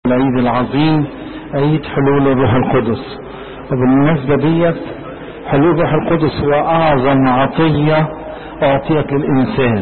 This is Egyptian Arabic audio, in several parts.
العيد العظيم عيد حلول الروح القدس وبالمناسبة ديت حلول الروح القدس هو أعظم عطية أعطيت للإنسان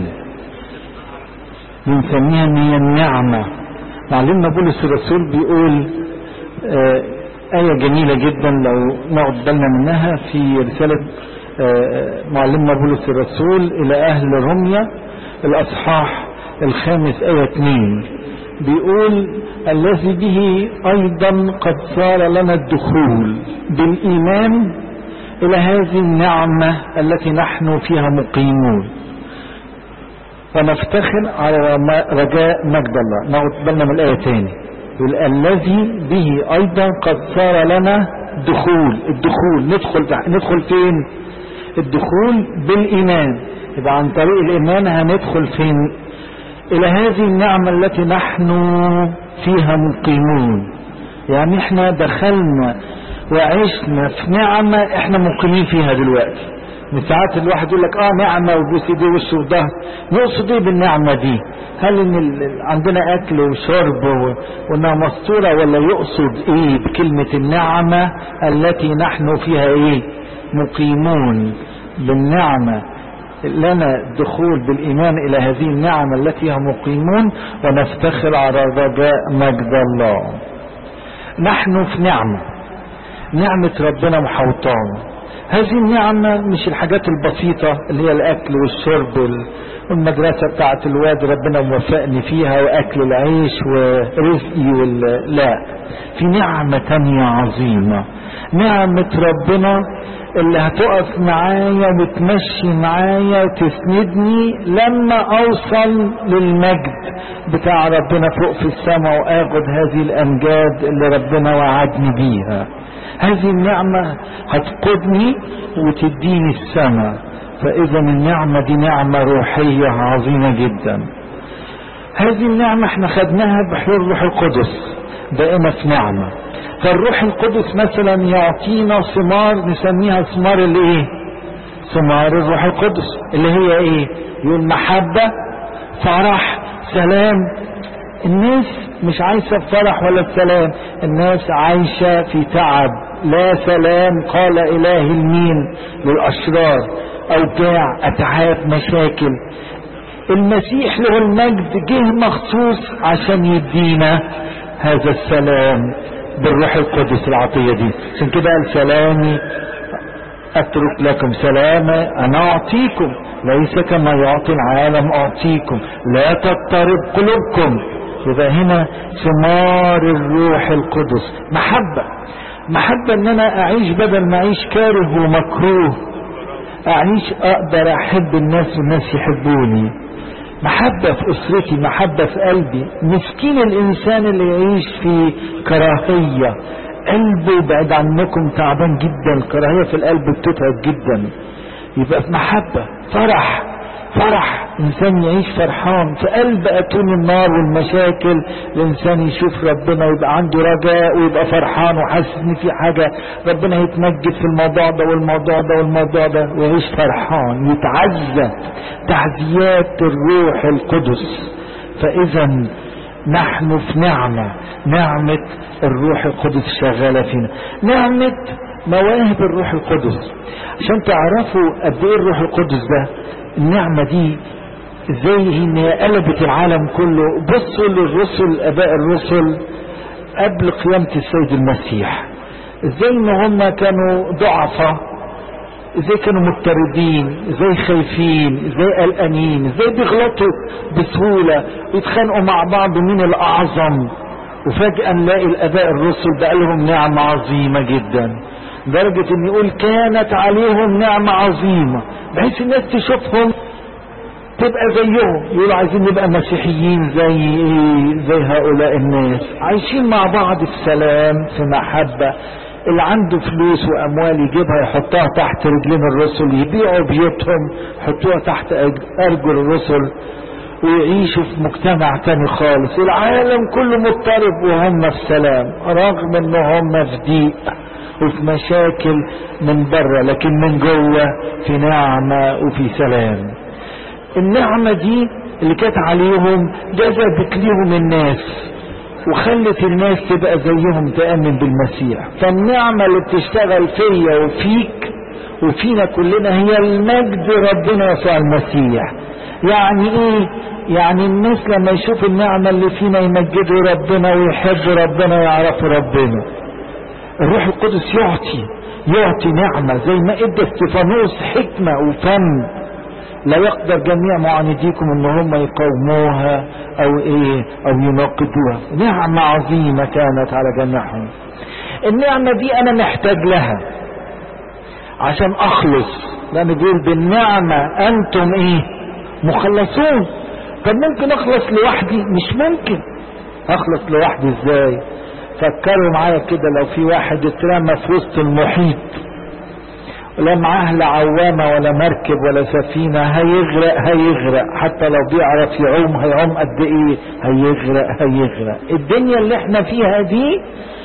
بنسميها إن هي النعمة معلمنا بولس الرسول بيقول آه آية جميلة جدا لو ناخد بالنا منها في رسالة آه معلمنا بولس الرسول إلى أهل روميا الأصحاح الخامس آية 2 بيقول الذي به أيضا قد صار لنا الدخول بالإيمان إلى هذه النعمة التي نحن فيها مقيمون ونفتخر على رجاء مجد الله ناخد بالنا من الآية تاني يقول الذي به أيضا قد صار لنا دخول الدخول ندخل ندخل فين الدخول بالإيمان يبقى عن طريق الإيمان هندخل فين إلى هذه النعمة التي نحن فيها مقيمون يعني احنا دخلنا وعشنا في نعمة احنا مقيمين فيها دلوقتي من ساعات الواحد يقول لك اه نعمة وبوس ايديه وش وظهر يقصد ايه بالنعمة دي هل ان ال... عندنا اكل وشرب و... وانها مستورة ولا يقصد ايه بكلمة النعمة التي نحن فيها ايه مقيمون بالنعمة لنا دخول بالإيمان إلى هذه النعمة التي هم مقيمون ونفتخر على رجاء مجد الله نحن في نعمة نعمة ربنا محوطانا هذه النعمة مش الحاجات البسيطة اللي هي الأكل والشرب والمدرسة بتاعت الواد ربنا موفقني فيها وأكل العيش ورزقي وال... لا في نعمة تانية عظيمة نعمة ربنا اللي هتقف معايا وتمشي معايا وتسندني لما اوصل للمجد بتاع ربنا فوق في السماء واخد هذه الامجاد اللي ربنا وعدني بيها هذه النعمة هتقودني وتديني السماء فاذا النعمة دي نعمة روحية عظيمة جدا هذه النعمة احنا خدناها بحلول الروح القدس بقينا في نعمة فالروح القدس مثلا يعطينا ثمار نسميها ثمار الايه ثمار الروح القدس اللي هي ايه يقول محبة فرح سلام الناس مش عايشة فرح ولا سلام الناس عايشة في تعب لا سلام قال اله المين للاشرار اوجاع اتعاب مشاكل المسيح له المجد جه مخصوص عشان يدينا هذا السلام بالروح القدس العطية دي عشان كده قال سلامي اترك لكم سلاما انا اعطيكم ليس كما يعطي العالم اعطيكم لا تضطرب قلوبكم يبقى هنا ثمار الروح القدس محبة محبة ان انا اعيش بدل ما اعيش كاره ومكروه اعيش اقدر احب الناس والناس يحبوني محبة في أسرتي محبة في قلبي مسكين الإنسان اللي يعيش في كراهية قلبه بعد عنكم تعبان جدا الكراهية في القلب بتتعب جدا يبقى في محبة فرح فرح إنسان يعيش فرحان في قلب أتون النار والمشاكل الإنسان يشوف ربنا ويبقى عنده رجاء ويبقى فرحان وحاسس إن في حاجة ربنا يتمجد في الموضوع ده والموضوع ده والموضوع ده ويعيش فرحان يتعزى تعزيات الروح القدس فإذا نحن في نعمة نعمة الروح القدس شغالة فينا نعمة مواهب الروح القدس عشان تعرفوا قد ايه الروح القدس ده النعمة دي ازاي ان هي قلبت العالم كله بصوا للرسل اباء الرسل قبل قيامة السيد المسيح ازاي ان هم كانوا ضعفة ازاي كانوا مضطردين ازاي خايفين ازاي قلقانين ازاي بيغلطوا بسهولة ويتخانقوا مع بعض مين الاعظم وفجأة نلاقي الاباء الرسل بقى لهم نعمة عظيمة جدا لدرجة ان يقول كانت عليهم نعمة عظيمة بحيث الناس تشوفهم تبقى زيهم يقولوا عايزين نبقى مسيحيين زي زي هؤلاء الناس عايشين مع بعض في سلام في محبة اللي عنده فلوس واموال يجيبها يحطها تحت رجلين الرسل يبيعوا بيوتهم يحطوها تحت ارجل الرسل ويعيشوا في مجتمع تاني خالص العالم كله مضطرب وهم في سلام رغم ان هم في ضيق وفي مشاكل من بره لكن من جوه في نعمة وفي سلام النعمة دي اللي كانت عليهم جذبت ليهم الناس وخلت الناس تبقى زيهم تآمن بالمسيح فالنعمة اللي بتشتغل فيا وفيك وفينا كلنا هي المجد ربنا يسوع المسيح يعني ايه يعني الناس لما يشوفوا النعمة اللي فينا يمجدوا ربنا ويحبوا ربنا ويعرفوا ربنا الروح القدس يعطي يعطي نعمة زي ما ادى استفانوس حكمة وفن لا يقدر جميع معانديكم ان هم يقاوموها او ايه او يناقضوها نعمة عظيمة كانت على جميعهم النعمة دي انا محتاج لها عشان اخلص لان بيقول بالنعمة انتم ايه مخلصون طب ممكن اخلص لوحدي مش ممكن اخلص لوحدي ازاي فكروا معايا كده لو في واحد اترمى في وسط المحيط لا معاه لا عوامة ولا مركب ولا سفينة هيغرق هيغرق حتى لو بيعرف يعوم هيعوم قد ايه هيغرق هيغرق الدنيا اللي احنا فيها دي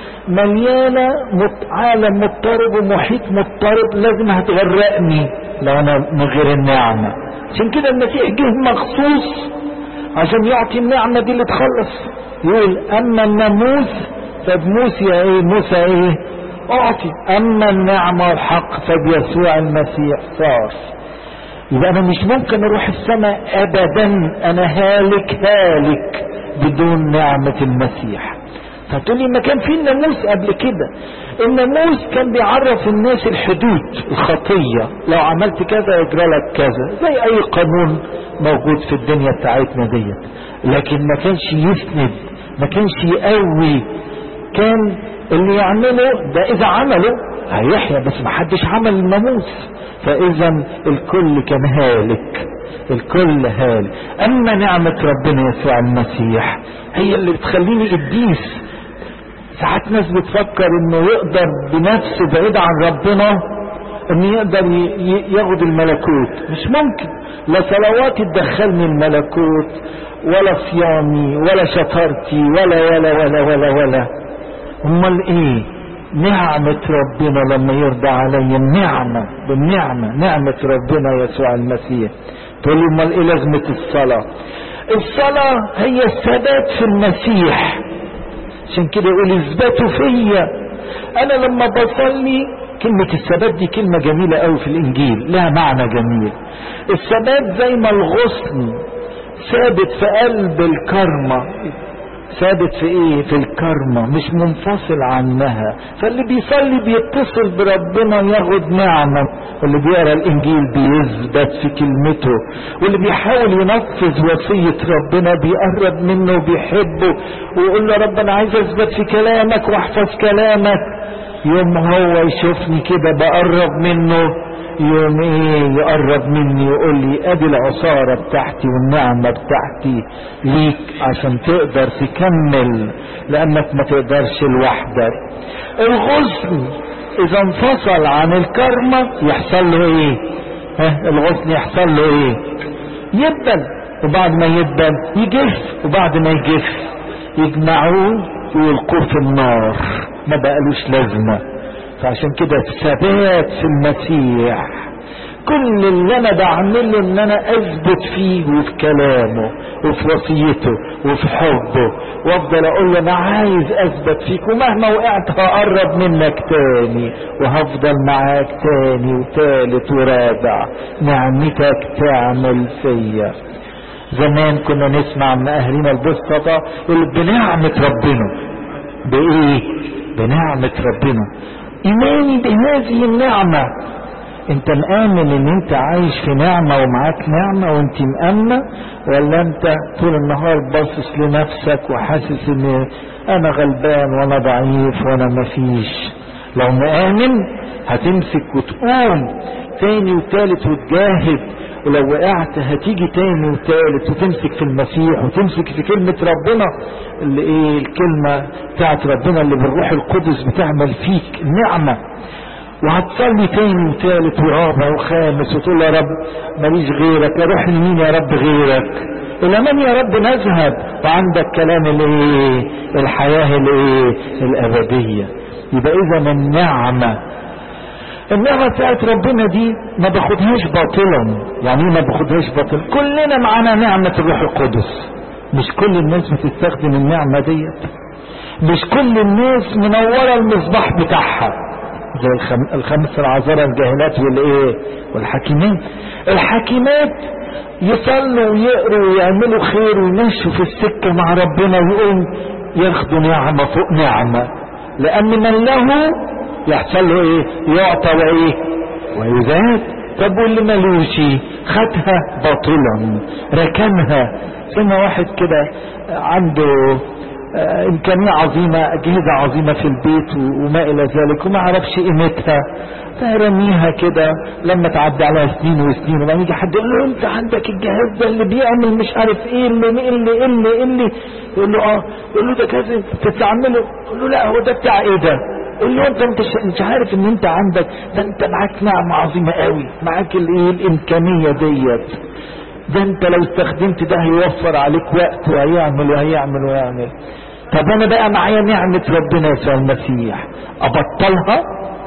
مليانة مت... عالم مضطرب ومحيط مضطرب لازم هتغرقني لو انا من غير النعمة عشان كده المسيح جه مخصوص عشان يعطي النعمة دي اللي تخلص يقول اما الناموس فبموسى ايه موسى ايه اعطي اما النعمة والحق فبيسوع المسيح صار يبقى انا مش ممكن اروح السماء ابدا انا هالك هالك بدون نعمة المسيح فتقول لي ما كان في الناموس قبل كده الناموس كان بيعرف الناس الحدود الخطية لو عملت كذا يجرى لك كذا زي اي قانون موجود في الدنيا بتاعتنا ديت لكن ما كانش يسند ما كانش يقوي كان اللي يعمله ده اذا عمله هيحيا بس ما حدش عمل الناموس فاذا الكل كان هالك الكل هالك اما نعمة ربنا يسوع المسيح هي اللي بتخليني قديس ساعات ناس بتفكر انه يقدر بنفسه بعيد عن ربنا انه يقدر ياخد الملكوت مش ممكن لا صلواتي تدخلني الملكوت ولا صيامي ولا شطارتي ولا ولا ولا ولا ولا امال ايه نعمة ربنا لما يرضى علي النعمة بالنعمة نعمة ربنا يسوع المسيح تقول لي امال ايه لازمة الصلاة الصلاة هي الثبات في المسيح عشان كده يقول اثبتوا فيا انا لما بصلي كلمة الثبات دي كلمة جميلة قوي في الانجيل لها معنى جميل الثبات زي ما الغصن ثابت في قلب الكرمة ثابت في ايه في الكرمة مش منفصل عنها فاللي بيصلي بيتصل بربنا ياخد نعمة واللي بيقرا الانجيل بيثبت في كلمته واللي بيحاول ينفذ وصية ربنا بيقرب منه وبيحبه ويقول له رب انا عايز اثبت في كلامك واحفظ كلامك يوم هو يشوفني كده بقرب منه يوم ايه يقرب مني يقول لي ادي العصارة بتاعتي والنعمة بتاعتي ليك عشان تقدر تكمل لانك ما تقدرش لوحدك الغصن اذا انفصل عن الكرمة يحصل له ايه ها الغصن يحصل له ايه يبل وبعد ما يبل يجف وبعد ما يجف يجمعوه ويلقوه في النار ما بقالوش لازمه فعشان كده الثبات في المسيح كل اللي انا بعمله ان انا اثبت فيه وفي كلامه وفي وصيته وفي حبه وافضل اقول له انا عايز اثبت فيك ومهما وقعت هقرب منك تاني وهفضل معاك تاني وتالت ورابع نعمتك تعمل فيا زمان كنا نسمع من اهلنا البسطة بنعمة ربنا بايه بنعمة ربنا ايماني بهذه النعمة انت مآمن ان انت عايش في نعمة ومعاك نعمة وانت مآمنة ولا انت طول النهار باصص لنفسك وحاسس ان انا غلبان وانا ضعيف وانا مفيش لو مآمن هتمسك وتقوم تاني وتالت وتجاهد ولو وقعت هتيجي تاني وتالت وتمسك في المسيح وتمسك في كلمة ربنا اللي ايه الكلمة بتاعت ربنا اللي بالروح القدس بتعمل فيك نعمة وهتصلي تاني وتالت ورابع وخامس وتقول يا رب ماليش غيرك اروح لمين يا رب غيرك الى من يا رب نذهب وعندك كلام الايه الحياة الايه الابدية يبقى اذا النعمة النعمة بتاعت ربنا دي ما باخدهاش باطلا يعني ايه ما باخدهاش باطلا كلنا معانا نعمة الروح القدس مش كل الناس بتستخدم النعمة ديت مش كل الناس منورة المصباح بتاعها زي الخم... الخمس العذارى الجاهلات والايه والحاكمين الحاكمات يصلوا ويقروا ويعملوا خير ويمشوا في السكة مع ربنا ويقوم ياخدوا نعمة فوق نعمة لأن من له يحصل له ايه يعطى وايه ويزاد طب واللي ملوش خدها باطلا ركنها زي ما واحد كده عنده آه، امكانيه عظيمه اجهزه عظيمه في البيت و- وما الى ذلك وما عرفش قيمتها فرميها كده لما تعدي عليها سنين وسنين وبعدين يجي حد يقول له انت عندك الجهاز ده اللي بيعمل مش عارف ايه اللي اللي اللي اللي يقول له اه يقول له ده كذا تستعمله يقول له لا هو ده بتاع ايه ده قول له انت مش مش عارف ان انت عندك ده انت معاك نعمه عظيمه قوي معاك الايه الامكانيه ديت ده انت لو استخدمت ده هيوفر عليك وقت وهيعمل وهيعمل وهيعمل طب انا بقى معايا نعمة ربنا يسوع المسيح ابطلها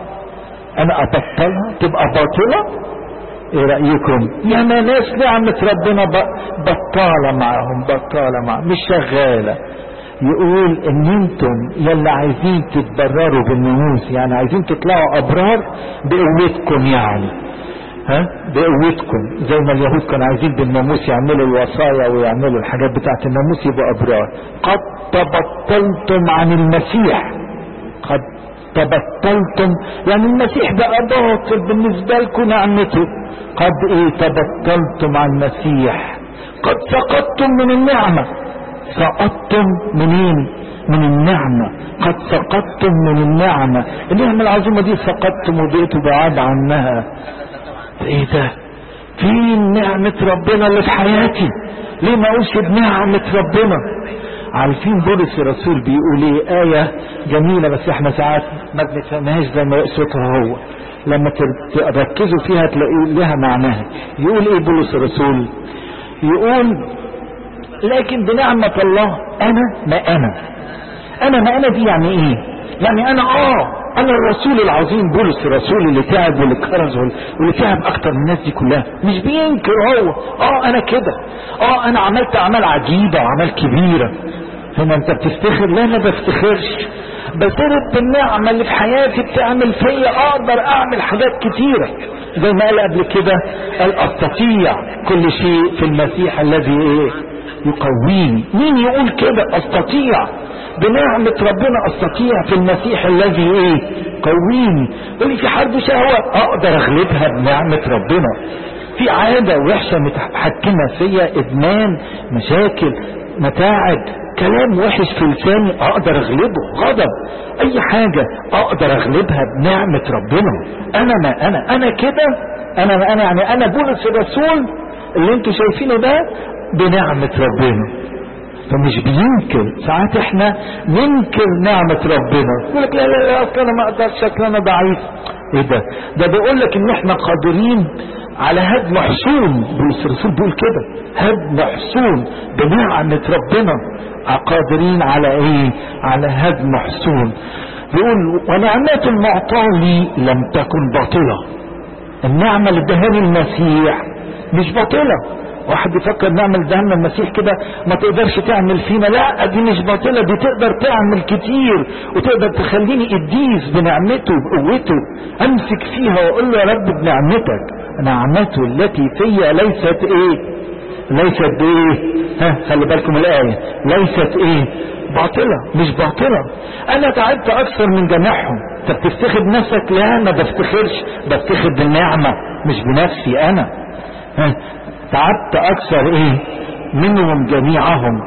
انا ابطلها تبقى باطلة ايه رأيكم يا ما ناس نعمة ربنا ب- بطالة معاهم بطالة معاهم مش شغالة يقول ان انتم يلا عايزين تتبرروا بالناموس يعني عايزين تطلعوا ابرار بقوتكم يعني ها بقوتكم زي ما اليهود كانوا عايزين بالناموس يعملوا الوصايا ويعملوا الحاجات بتاعت الناموس يبقوا ابرار قد تبطلتم عن المسيح قد تبطلتم يعني المسيح بقى باطل بالنسبة لكم نعمته قد ايه تبطلتم عن المسيح قد سقطتم من النعمة سقطتم منين من النعمة قد سقطتم من النعمة النعمة العظيمة دي سقطتم وبقيتوا بعاد عنها ايه ده في نعمة ربنا اللي في حياتي ليه ما اقولش بنعمة ربنا عارفين بولس الرسول بيقول ايه آية جميلة بس احنا ساعات ما بنفهمهاش زي ما يقصدها هو لما تر- تركزوا فيها تلاقوا لها معناها يقول ايه بولس الرسول يقول لكن بنعمة الله انا ما انا انا ما انا دي يعني ايه يعني انا اه انا الرسول العظيم بولس الرسول اللي تعب واللي كرز وال- واللي تعب اكتر من الناس دي كلها مش بينكر هو اه انا كده اه انا عملت اعمال عجيبة وعمال كبيرة هنا انت بتفتخر لا انا بفتخرش بسرد بالنعمة اللي في حياتي بتعمل فيا اقدر اعمل حاجات كتيرة زي ما قال قبل كده قال استطيع كل شيء في المسيح الذي ايه يقويني مين يقول كده استطيع بنعمة ربنا استطيع في المسيح الذي ايه قويني يقول لي في حرب شهوة اقدر اغلبها بنعمة ربنا في عادة وحشة متحكمة فيا ادمان مشاكل متاعب كلام وحش في لساني اقدر اغلبه غضب اي حاجة اقدر اغلبها بنعمة ربنا انا ما انا انا كده انا ما انا يعني انا بولس الرسول اللي انتوا شايفينه ده بنعمة ربنا فمش بينكر ساعات احنا ننكر نعمة ربنا يقول لك لا لا لا اصل انا ما اقدرش اصل انا ضعيف ايه ده ده بيقول لك ان احنا قادرين على هدم حصون بولس الرسول بيقول كده هدم حصون بنعمة ربنا قادرين على ايه على هدم حصون بيقول ونعمات المعطاة لي لم تكن باطلة النعمة اللي ادهاني المسيح مش باطلة واحد يفكر نعمل دهنا المسيح كده ما تقدرش تعمل فينا لا دي مش باطلة دي تقدر تعمل كتير وتقدر تخليني قديس بنعمته بقوته امسك فيها واقول له يا رب بنعمتك نعمته التي فيا ليست ايه ليست ايه ها خلي بالكم الايه ليست ايه باطلة مش باطلة انا تعبت اكثر من جميعهم انت بتفتخر بنفسك لا ما بفتخرش بفتخر بالنعمة مش بنفسي انا ها تعبت اكثر ايه منهم جميعهم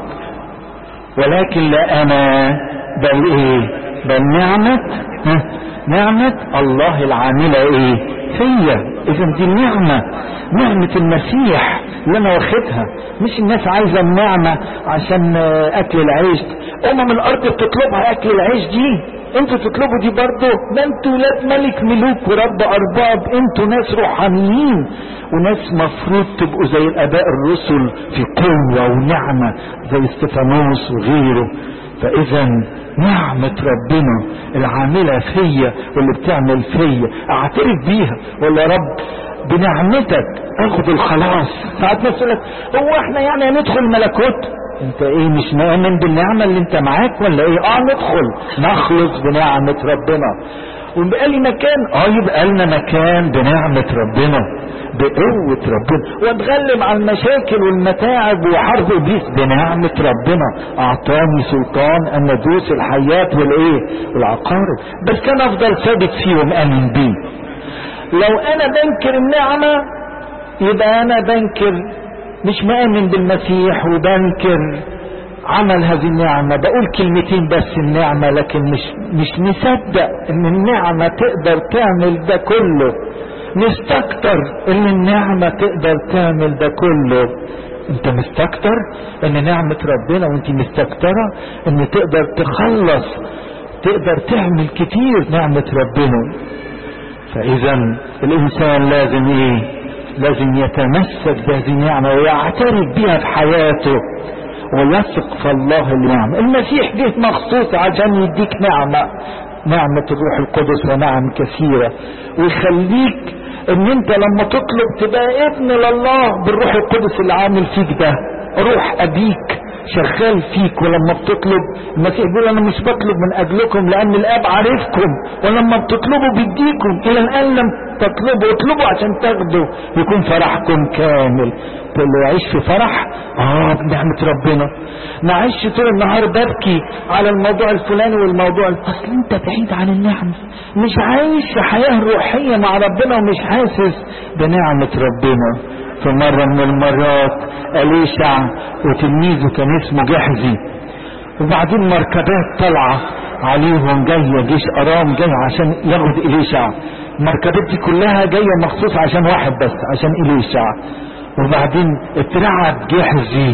ولكن لا انا بل ايه بل نعمة ها نعمة الله العاملة ايه فيا اذا دي النعمة نعمة المسيح اللي انا واخدها مش الناس عايزة النعمة عشان آه، اكل العيش امم الارض بتطلبها اكل العيش دي انتوا تطلبوا دي برضه ده انتوا ولاد ملك ملوك ورب ارباب انتوا ناس روحانيين وناس مفروض تبقوا زي الاباء الرسل في قوة ونعمة زي استفانوس وغيره فاذا نعمة ربنا العاملة فيا واللي بتعمل فيا اعترف بيها ولا يا رب بنعمتك اخد الخلاص ساعات ناس يقول لك هو احنا يعني هندخل ملكوت انت ايه مش مؤمن بالنعمة اللي انت معاك ولا ايه اه ندخل نخلص بنعمة ربنا ويبقى لي مكان اه يبقى لنا مكان بنعمة ربنا بقوة ربنا واتغلب على المشاكل والمتاعب وحرب ابليس بنعمة ربنا اعطاني سلطان ان ادوس الحياة والايه والعقارب بس كان افضل ثابت فيه ومآمن بيه لو انا بنكر النعمة يبقى انا بنكر مش مآمن بالمسيح وبنكر عمل هذه النعمة بقول كلمتين بس النعمة لكن مش مش مصدق ان النعمة تقدر تعمل ده كله مستكتر ان النعمة تقدر تعمل ده كله انت مستكتر ان نعمة ربنا وانت مستكترة ان تقدر تخلص تقدر تعمل كتير نعمة ربنا فاذا الانسان لازم ايه لازم يتمسك بهذه النعمة ويعترف بها في حياته ويثق في الله النعمة المسيح جه مخصوص عشان يديك نعمة نعمة الروح القدس ونعم كثيرة ويخليك ان انت لما تطلب تبقى ابن لله بالروح القدس اللي عامل فيك ده روح ابيك شغال فيك ولما بتطلب المسيح بيقول انا مش بطلب من اجلكم لان الاب عارفكم ولما بتطلبوا بيديكم الى الان لم تطلبوا اطلبوا عشان تاخدوا يكون فرحكم كامل تقول له يعيش في فرح اه بنعمة ربنا ما عيش طول النهار ببكي على الموضوع الفلاني والموضوع اصل انت بعيد عن النعمة مش عايش في حياة روحية مع ربنا ومش حاسس بنعمة ربنا في مرة من المرات أليشع وتلميذه كان اسمه جحزي وبعدين مركبات طالعة عليهم جاية جيش أرام جاي عشان ياخد إليشع المركبات دي كلها جاية مخصوص عشان واحد بس عشان إليشع وبعدين اترعب جحزي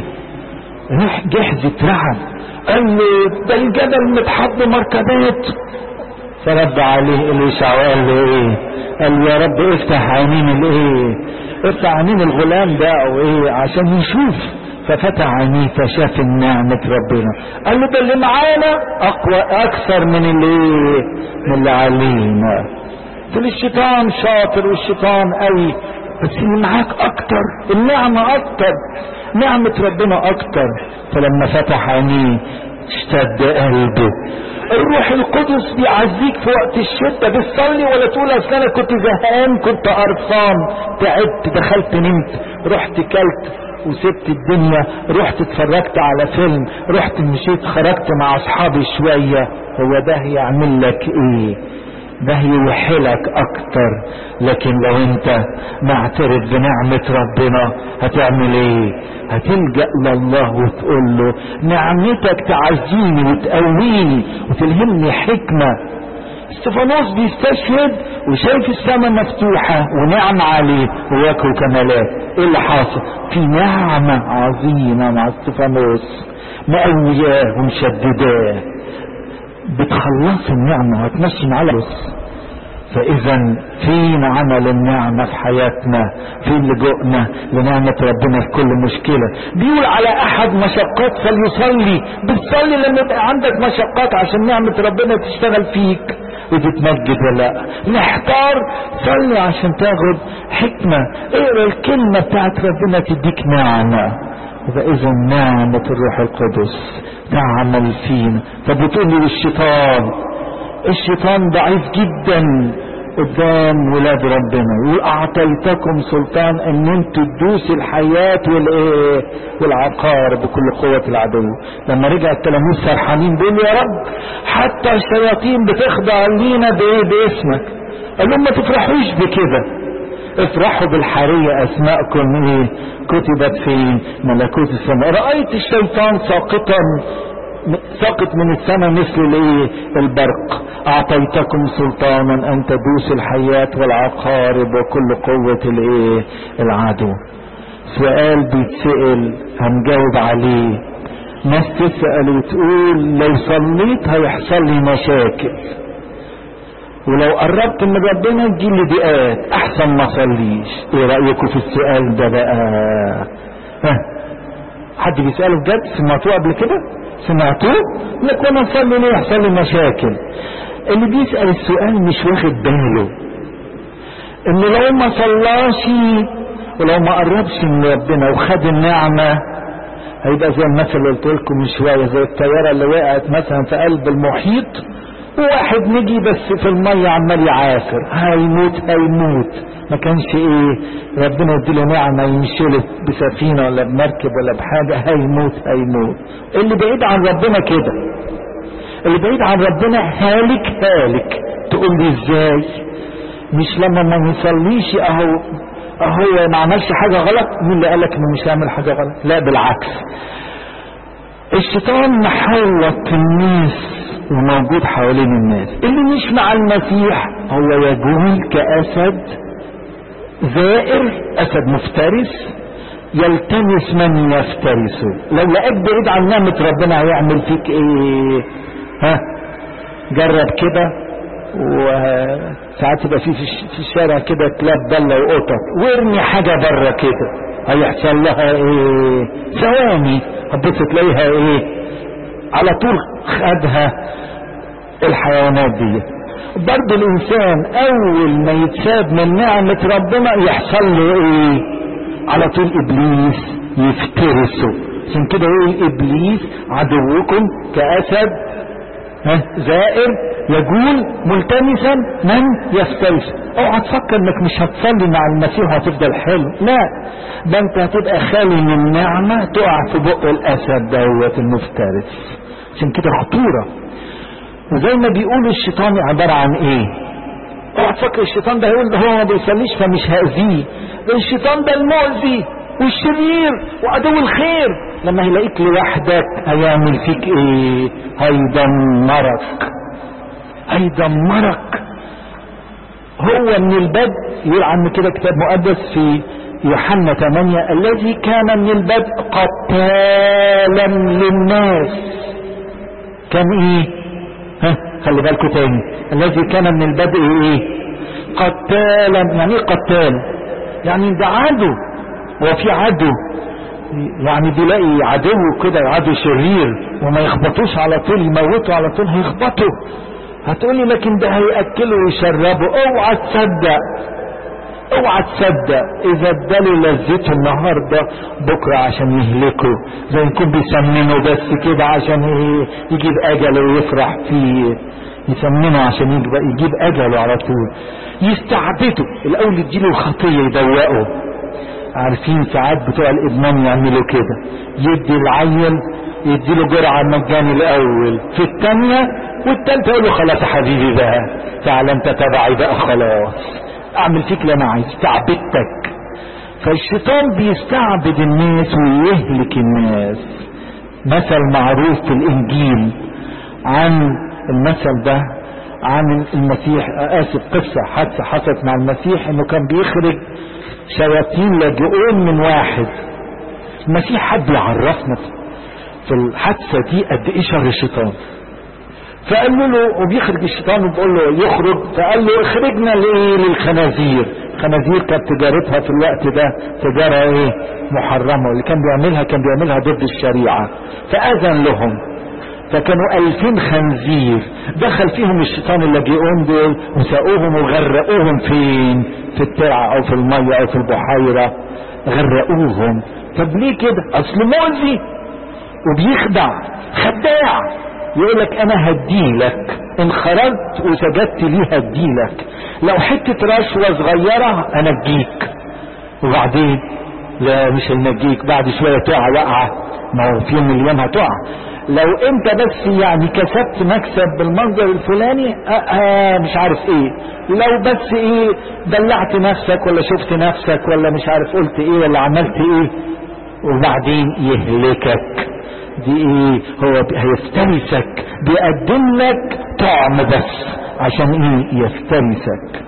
جحزي اترعب قال له ده الجبل متحط مركبات فرد عليه إليشع وقال له ايه قال له يا رب افتح عينين الايه افتح عينين الغلام ده او ايه عشان يشوف ففتح عينيه فشاف نعمة ربنا قال له ده اللي معانا اقوى اكثر من اللي من اللي علينا تقول الشيطان شاطر والشيطان قوي بس اللي معاك اكتر النعمة اكتر نعمة ربنا اكتر فلما فتح عينيه اشتد قلبه الروح القدس بيعزيك في وقت الشدة بتصلي ولا تقول اصل انا كنت زهقان كنت قرفان تعبت دخلت نمت رحت كلت وسبت الدنيا رحت اتفرجت على فيلم رحت مشيت خرجت مع اصحابي شوية هو ده هيعمل لك ايه ده يوحلك اكتر لكن لو انت معترف بنعمة ربنا هتعمل ايه هتلجأ لله وتقول له نعمتك تعزيني وتقويني وتلهمني حكمة استفانوس بيستشهد وشايف السماء مفتوحة ونعم عليه وياكل كمالات ايه اللي حاصل في نعمة عظيمة مع استفانوس مقوياه ومشدداه بتخلص النعمة وتمشي على بس فاذا فين عمل النعمة في حياتنا فين لجوءنا لنعمة ربنا في كل مشكلة بيقول على احد مشقات فليصلي بتصلي لما يبقى عندك مشقات عشان نعمة ربنا تشتغل فيك وتتمجد ولا لا محتار صلي عشان تاخد حكمة اقرا الكلمة بتاعت ربنا تديك نعمة يبقى اذا نعمة الروح القدس تعمل فينا طب بتقول لي الشيطان الشيطان ضعيف جدا قدام ولاد ربنا يقول اعطيتكم سلطان ان انتوا تدوسوا الحياة والايه والعقار بكل قوة العدو لما رجع التلاميذ فرحانين بيقولوا يا رب حتى الشياطين بتخضع لينا بايه باسمك قال لهم ما تفرحوش بكده افرحوا بالحرية اسماءكم ايه كتبت في ملكوت السماء رأيت الشيطان ساقطا سقط من السماء مثل الايه البرق اعطيتكم سلطانا ان تدوس الحياة والعقارب وكل قوة الايه العدو سؤال بيتسأل هنجاوب عليه ناس تسأل وتقول لو صليت هيحصل لي مشاكل ولو قربت من ربنا تجيلي ضيقات احسن ما اصليش ايه رايكم في السؤال ده بقى ها حد بيساله بجد سمعتوه قبل كده سمعتوه لك وانا اصلي ليه يحصل لي مشاكل اللي بيسال السؤال مش واخد باله ان لو ما صلاش ولو ما قربش من ربنا وخد النعمه هيبقى زي المثل اللي قلت لكم من شويه زي الطياره اللي وقعت مثلا في قلب المحيط وواحد نجي بس في الميه عمال يعافر هيموت هيموت ما كانش ايه ربنا يديله نعمه ينشله بسفينه ولا بمركب ولا بحاجه هيموت هيموت اللي بعيد عن ربنا كده اللي بعيد عن ربنا هالك هالك تقول لي ازاي مش لما ما يصليش اهو اهو ما عملش حاجه غلط مين اللي قالك انه مش هيعمل حاجه غلط لا بالعكس الشيطان محوط الناس وموجود حوالين الناس اللي مش مع المسيح هو يجول كاسد زائر اسد مفترس يلتمس من يفترسه لو لقاك بعيد عن نعمة ربنا هيعمل فيك ايه ها جرب كده وساعات يبقى في في الشارع كده كلاب ضلة وقطط وارمي حاجة بره كده هيحصل لها ايه ثواني هتبص تلاقيها ايه على طول خدها الحيوانات دي برضه الانسان اول ما يتساب من نعمة ربنا يحصل له ايه على طول ابليس يفترسه عشان كده يقول ابليس عدوكم كاسد ها زائر يقول ملتمسا من يفترس اوعى تفكر انك مش هتصلي مع المسيح وهتفضل حلو لا ده انت هتبقى خالي من نعمة تقع في بق الاسد دوت المفترس عشان كده خطورة وزي ما بيقولوا الشيطان عبارة عن ايه اوعى تفكر الشيطان ده هيقول ده هو ما بيصليش فمش هأذيه ده الشيطان ده المؤذي والشرير وعدو الخير لما هيلاقيك لوحدك هيعمل فيك ايه هيدمرك هيدمرك هو من البدء يقول عنه كده كتاب مقدس في يوحنا 8 الذي كان من البدء قتالا للناس كان ايه ها خلي بالكم تاني الذي كان من البدء ايه قتالا يعني ايه قتال يعني ده عدو هو في عدو يعني بيلاقي عدو كده عدو شرير وما يخبطوش على طول يموتوا على طول هيخبطوا هتقولي لكن ده هيأكله ويشربه اوعى تصدق اوعى تصدق اذا اداله لذته النهارده بكره عشان يهلكه زي يكون بيسمنه بس كده عشان يجيب اجله ويفرح فيه يسمنه عشان يجيب اجله على طول يستعبده الاول يديله الخطيه يدوقه عارفين ساعات بتوع الادمان يعملوا كده يدي العيل يديله جرعه مجاني الاول في الثانيه والثالثه يقول له خلاص يا حبيبي بقى تعالى انت تبعي بقى خلاص اعمل فيك اللي انا عايز استعبدتك فالشيطان بيستعبد الناس ويهلك الناس مثل معروف في الانجيل عن المثل ده عن المسيح اسف قصه حادثه حصلت مع المسيح انه كان بيخرج شياطين لاجئون من واحد المسيح حب يعرفنا في الحادثه دي قد ايه شر الشيطان فقال له وبيخرج الشيطان وبيقول له يخرج فقال له اخرجنا لايه للخنازير خنازير كانت تجارتها في الوقت ده تجاره ايه محرمه واللي كان بيعملها كان بيعملها ضد الشريعه فاذن لهم فكانوا ألفين خنزير دخل فيهم الشيطان اللاجئون دول وساقوهم وغرقوهم فين في الترعة او في المية او في البحيرة غرقوهم طب ليه كده اصل مؤذي وبيخدع خداع يقول لك انا هديلك ان خرجت وسجدت لي هديلك لو حتة رشوة صغيرة انجيك وبعدين لا مش هنجيك بعد شوية تقع وقعة ما هو في يوم من الايام هتقع لو انت بس يعني كسبت مكسب بالمنظر الفلاني آه آه مش عارف ايه لو بس ايه دلعت نفسك ولا شفت نفسك ولا مش عارف قلت ايه ولا عملت ايه وبعدين يهلكك دي ايه هو هيفترسك بيقدم لك طعم بس عشان ايه يفترسك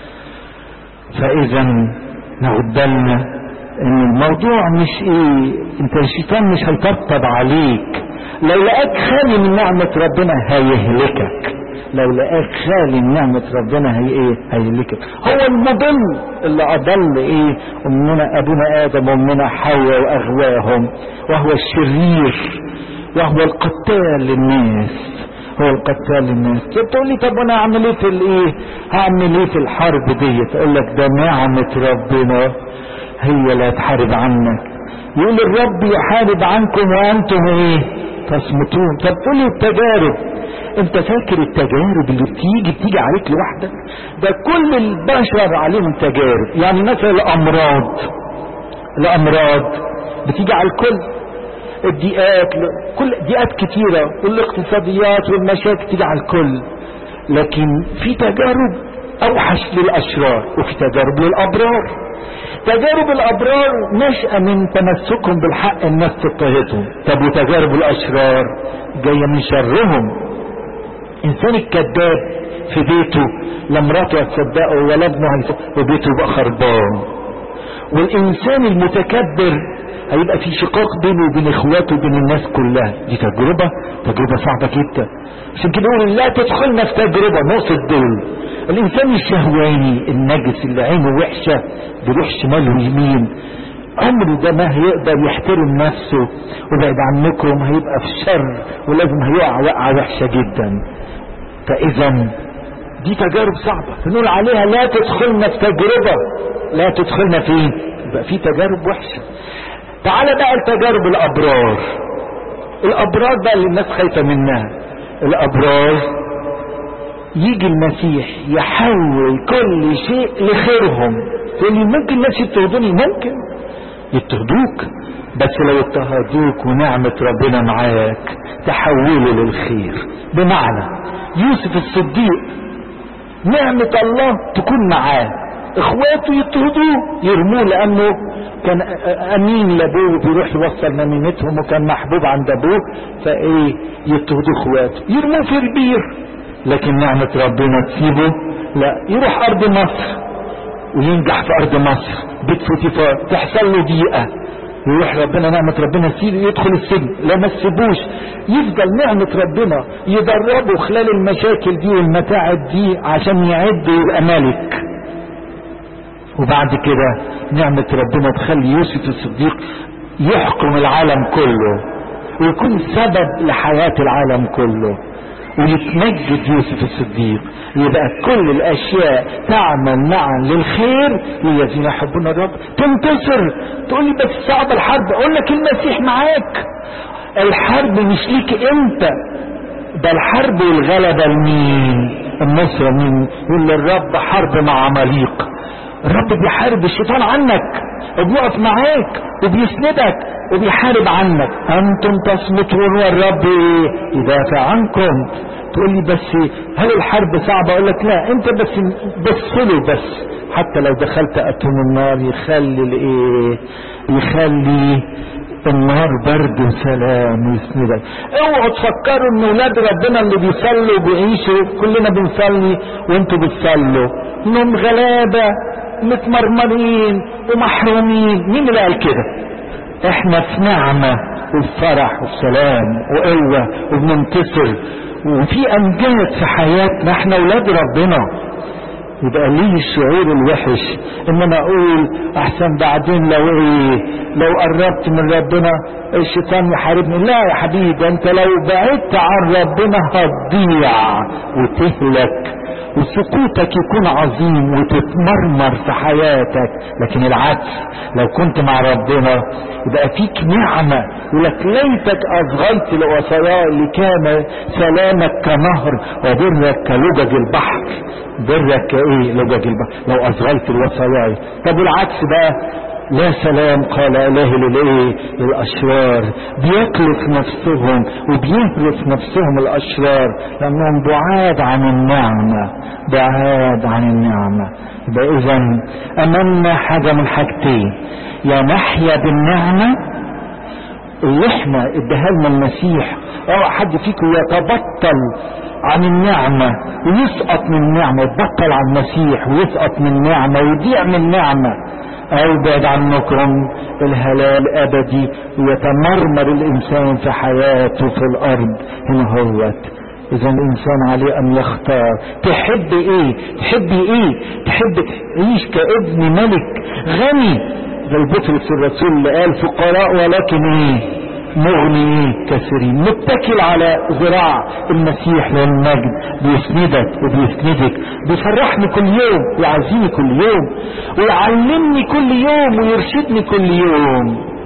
فاذا ناخد بالنا ان الموضوع مش ايه انت الشيطان مش هيطبطب عليك لو لقاك خالي من نعمة ربنا هيهلكك لو لقاك خالي من نعمة ربنا هي ايه هيهلكك هو المضل اللي اضل ايه امنا ابونا ادم وامنا حواء واغواهم وهو الشرير وهو القتال للناس هو القتال للناس تقول لي طب انا اعمل ايه في الايه هعمل ايه في الحرب ديت اقول لك ده نعمة ربنا هي اللي هتحارب عنك يقول الرب يحارب عنكم وانتم ايه تصمتون طب قولي التجارب انت فاكر التجارب اللي بتيجي بتيجي عليك لوحدك ده كل البشر عليهم تجارب يعني مثلا الامراض الامراض بتيجي على الكل الضيقات كل ضيقات كتيرة والاقتصاديات والمشاكل تيجي على الكل لكن في تجارب اوحش للاشرار وفي تجارب للابرار تجارب الابرار نشأة من تمسكهم بالحق الناس تضطهدهم طب وتجارب الاشرار جاية من شرهم انسان الكذاب في بيته لا مراته هتصدقه ولا ابنه هيصدقه وبيته يبقى خربان والانسان المتكبر هيبقى في شقاق بينه وبين اخواته وبين الناس كلها دي تجربة تجربة صعبة جدا عشان كده يقول لا تدخلنا في تجربة نقصد دول الانسان الشهواني النجس اللي عينه وحشة بيروح شمال ويمين عمره ده ما هيقدر يحترم نفسه وبعد عنكم هيبقى في شر ولازم هيقع وقعة وحشة جدا فاذا دي تجارب صعبة فنقول عليها لا تدخلنا في تجربة لا تدخلنا فين يبقى في تجارب وحشة تعال بقى لتجارب الابرار الابرار بقى اللي الناس خايفة منها الابرار يجي المسيح يحول كل شيء لخيرهم تقول لي ممكن الناس يضطهدوني ممكن يضطهدوك بس لو اضطهدوك ونعمة ربنا معاك تحوله للخير بمعنى يوسف الصديق نعمة الله تكون معاه اخواته يضطهدوه يرموه لانه كان امين لابوه بيروح يوصل نميمتهم وكان محبوب عند ابوه فايه يضطهدوا اخواته يرموه في البير لكن نعمة ربنا تسيبه لا يروح ارض مصر وينجح في ارض مصر بيت فوتيفار تحصل له ضيقة يروح ربنا نعمة ربنا تسيبه يدخل السجن لا ما تسيبوش يفضل نعمة ربنا يدربه خلال المشاكل دي والمتاعب دي عشان يعد ويبقى ملك وبعد كده نعمة ربنا تخلي يوسف الصديق يحكم العالم كله ويكون سبب لحياة العالم كله ويتمجد يوسف الصديق يبقى كل الاشياء تعمل معا للخير للذين يحبون الرب تنتصر تقول لي بس صعب الحرب اقول لك المسيح معاك الحرب مش ليك انت ده الحرب والغلبة لمين النصرة مين يقول للرب حرب مع عماليق الرب بيحارب الشيطان عنك وبيقف معاك وبيسندك وبيحارب عنك انتم تصمتون والرب يدافع عنكم تقول لي بس هل الحرب صعبة اقول لك لا انت بس بص له بس حتى لو دخلت اتون النار يخلي الايه يخلي النار برد وسلام ويسندك اوعوا تفكروا ان ولاد ربنا اللي بيصلوا وبيعيشوا كلنا بنصلي وانتوا بتصلوا انهم غلابه متمرمرين ومحرومين مين اللي قال كده احنا في نعمة وفي فرح وفي سلام وقوة وبننتصر وفي امجاد في حياتنا احنا ولاد ربنا يبقى ليه الشعور الوحش ان انا اقول احسن بعدين لو ايه لو قربت من ربنا الشيطان يحاربني لا يا حبيبي انت لو بعدت عن ربنا هتضيع وتهلك وسقوطك يكون عظيم وتتمرمر في حياتك لكن العكس لو كنت مع ربنا يبقى فيك نعمة يقولك ليتك أصغيت لوصاياه لكان سلامك كنهر وبرك كلجج البحر برك كايه لجج البحر لو أصغيت لوصاياي طب والعكس بقى لا سلام قال اله للايه للاشرار بيكلف نفسهم وبيهرس نفسهم الاشرار لانهم بعاد عن النعمة بعاد عن النعمة يبقى اذا امامنا حاجة من حاجتين يا نحيا بالنعمة اللي احنا اداها لنا المسيح او حد فيكم يتبطل عن النعمة ويسقط من النعمة يتبطل عن المسيح ويسقط من النعمة ويضيع من النعمة او بعد عنكم الهلال ابدي ويتمرمر الانسان في حياته في الارض هنا هوت اذا الانسان عليه ان يختار تحب ايه تحب ايه تحب تعيش كابن ملك غني زي بطرس الرسول اللي قال فقراء ولكن ايه مغني كثيرين متكل على ذراع المسيح للمجد بيسندك وبيسندك بيفرحني كل يوم ويعزيني كل يوم ويعلمني كل يوم ويرشدني كل يوم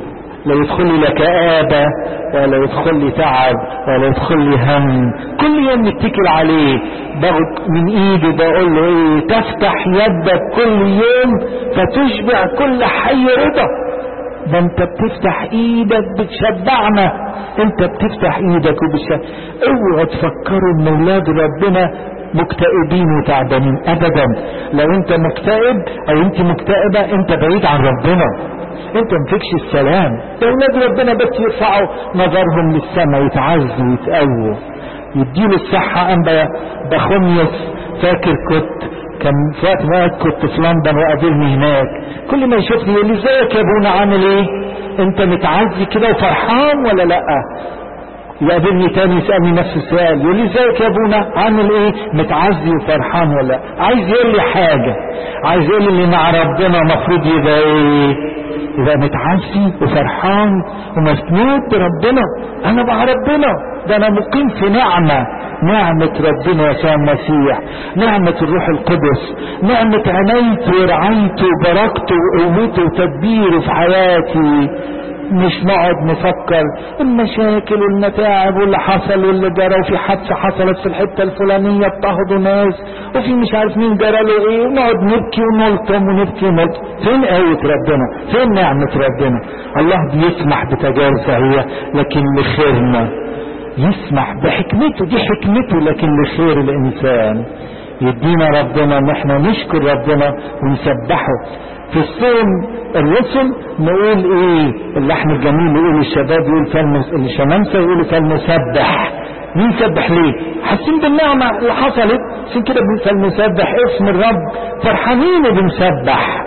لا يدخل لي لا كآبة ولا يدخل لي تعب ولا يدخل لي هم كل يوم نتكل عليه باخد من ايده بقول له ايه تفتح يدك كل يوم فتشبع كل حي رضا ده انت بتفتح ايدك بتشبعنا انت بتفتح ايدك وبتشبع اوعوا تفكروا ان اولاد ربنا مكتئبين وتعبانين ابدا لو انت مكتئب او انت مكتئبة انت بعيد عن ربنا انت مفيكش السلام ده اولاد ربنا بس يرفعوا نظرهم للسماء يتعزوا ويتقووا يديله الصحة انا بخميس فاكر كنت كان في وقت ما كنت في لندن وقابلني هناك كل ما يشوفني يقول لي ازيك يا ابونا عامل ايه انت متعزي كده وفرحان ولا لا يقابلني تاني يسألني نفس السؤال يقول لي ازيك يا ابونا عامل ايه متعزي وفرحان ولا عايز يقول لي حاجة عايز يقول لي اللي مع ربنا المفروض يبقى ايه يبقى متعزي وفرحان ومسنود بربنا انا مع ربنا ده انا مقيم في نعمة نعمة ربنا يسوع المسيح نعمة الروح القدس نعمة عنايته ورعايته وبركته وقوته وتدبيره في حياتي مش نقعد نفكر المشاكل والمتاعب واللي حصل واللي جرى وفي حادثة حصلت في الحتة الفلانية اضطهدوا ناس وفي مش عارف مين جرى له ايه ونقعد نبكي ونلطم ونبكي ونلطم فين آية ربنا فين نعمة ربنا الله بيسمح بتجارب هي لكن لخيرنا يسمح بحكمته دي حكمته لكن لخير الانسان يدينا ربنا ان احنا نشكر ربنا ونسبحه في الصوم الرسل نقول ايه اللحن الجميل يقول الشباب يقول فالمس... الشمامسه يقولوا فالمسبح مين سبح ليه حاسين بالنعمة اللي حصلت عشان كده فالمسبح اسم الرب فرحانين وبنسبح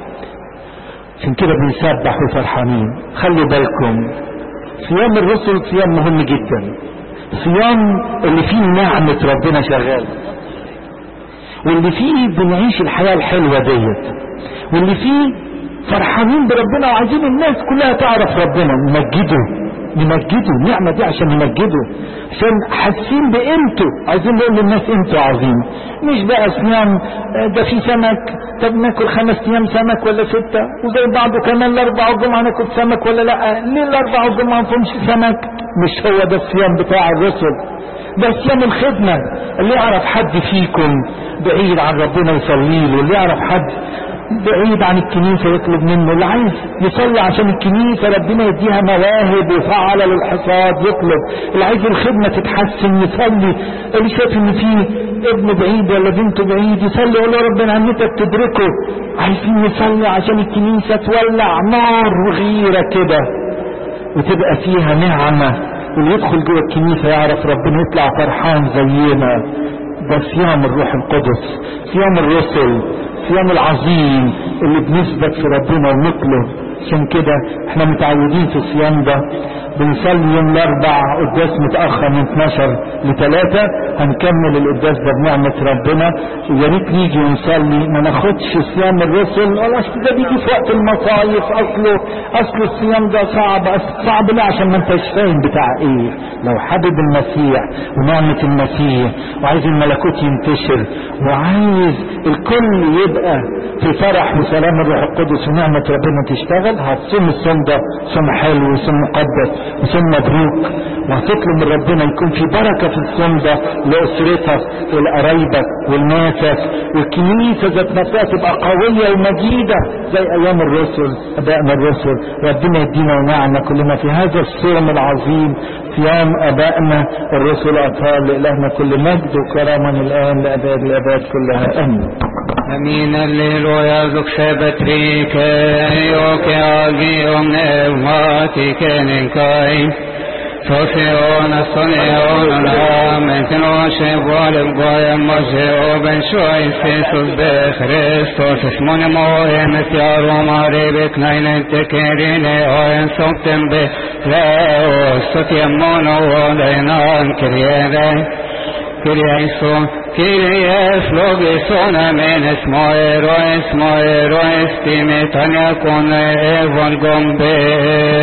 عشان كده بنسبح وفرحانين خلوا بالكم صيام الرسل صيام مهم جدا صيام اللي فيه نعمة ربنا شغال واللي فيه بنعيش الحياة الحلوة ديت واللي فيه فرحانين بربنا وعايزين الناس كلها تعرف ربنا نمجده نمجده النعمة دي عشان نمجده عشان حاسين بقيمته عايزين نقول للناس قيمته عظيم مش بقى صيام ده في سمك طب ناكل خمس ايام سمك ولا ستة وزي بعضه كمان الاربع والجمعة ناكل سمك ولا لا ليه الاربع والجمعة ما فيهمش سمك مش هو ده الصيام بتاع الرسل ده صيام الخدمة اللي يعرف حد فيكم بعيد عن ربنا يصلي له اللي يعرف حد بعيد عن الكنيسة يطلب منه اللي عايز يصلي عشان الكنيسة ربنا يديها مواهب وفعل للحصاد يطلب اللي عايز الخدمة تتحسن يصلي اللي شايف ان في ابن بعيد ولا بنت بعيد يصلي يقول له ربنا عنتك تدركه عايزين نصلي عشان الكنيسة تولع نار وغيرة كده وتبقى فيها نعمة واللي يدخل جوه الكنيسة يعرف ربنا يطلع فرحان زينا ده صيام الروح القدس صيام الرسل الصيام العظيم اللي بنثبت في ربنا ونطلب عشان كده احنا متعودين في الصيام ده بنصلي يوم الاربع قداس متاخر من 12 ل 3 هنكمل القداس ده بنعمه ربنا ويا ريت نيجي ونصلي ما ناخدش صيام الرسل ولا اصل ده بيجي في وقت المصايف اصله اصل الصيام ده صعب أصل صعب ليه عشان ما انتش فاهم بتاع ايه لو حابب المسيح ونعمه المسيح وعايز الملكوت ينتشر وعايز الكل يبقى في فرح وسلام الروح القدس ونعمه ربنا تشتغل هتصوم الصوم ده صوم حلو وصوم مقدس وصوم مبروك وهتطلب من ربنا يكون في بركه في الصوم ده لاسرتك ولقرايبك ولناسك والكنيسه ذات نفسها تبقى قويه ومجيده زي ايام الرسل ابائنا الرسل ربنا يدينا ونعمه كلنا في هذا الصوم العظيم صيام ابائنا الرسل اطهار لالهنا كل مجد وكرما الان لاباد الاباد كلها امين Amin alleluia zuxebet rike, joke agi omnevmati kai. Sosion asonion amen tenoshe volem goyem moseo ben shoy Jesus be Christos shmone moem et yarom arebek nainen tekerine oen soktem be leo sotiam mono olenan kriere Kyrie Kyrie flogison amen esmoero esmoero estime tania con evangelgombe